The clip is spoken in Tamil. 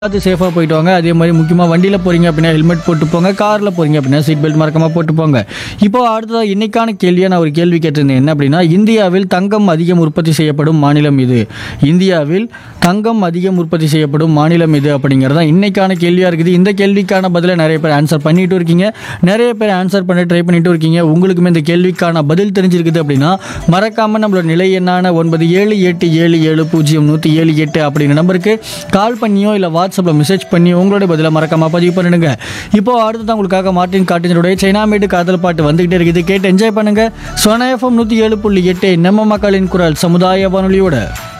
பார்த்து சேஃபாக போயிட்டு வாங்க அதே மாதிரி முக்கியமாக வண்டியில் போகிறீங்க அப்படின்னா ஹெல்மெட் போட்டு போங்க காரில் போகிறீங்க அப்படின்னா சீட் பெல்ட் மறக்காமல் போட்டு போங்க இப்போ அடுத்ததாக இன்னைக்கான கேள்வியை நான் ஒரு கேள்வி கேட்டிருந்தேன் என்ன அப்படின்னா இந்தியாவில் தங்கம் அதிகம் உற்பத்தி செய்யப்படும் மாநிலம் இது இந்தியாவில் தங்கம் அதிகம் உற்பத்தி செய்யப்படும் மாநிலம் இது அப்படிங்கிறது தான் இன்னைக்கான கேள்வியாக இருக்குது இந்த கேள்விக்கான பதிலை நிறைய பேர் ஆன்சர் பண்ணிட்டு இருக்கீங்க நிறைய பேர் ஆன்சர் பண்ண ட்ரை பண்ணிட்டு இருக்கீங்க உங்களுக்குமே இந்த கேள்விக்கான பதில் தெரிஞ்சிருக்குது அப்படின்னா மறக்காமல் நம்மளோட நிலை எண்ணான ஒன்பது ஏழு எட்டு ஏழு ஏழு பூஜ்ஜியம் நூற்றி ஏழு எட்டு அப்படிங்கிற நம்பருக்கு கால் பண்ணியோ இல்லை வாட்ஸ்அப்பில் மெசேஜ் பண்ணி உங்களோட பதிலை மறக்காமல் பதிவு பண்ணிடுங்க இப்போ அடுத்தது உங்களுக்காக மார்ட்டின் காட்டினருடைய சைனாமேடு காதல் பாட்டு வந்துகிட்டே இருக்குது கேட்டு என்ஜாய் பண்ணுங்க சோனா எஃப்எம் நூற்றி ஏழு புள்ளி எட்டு நம்ம மக்களின் குரல் சமுதாய வானொலியோட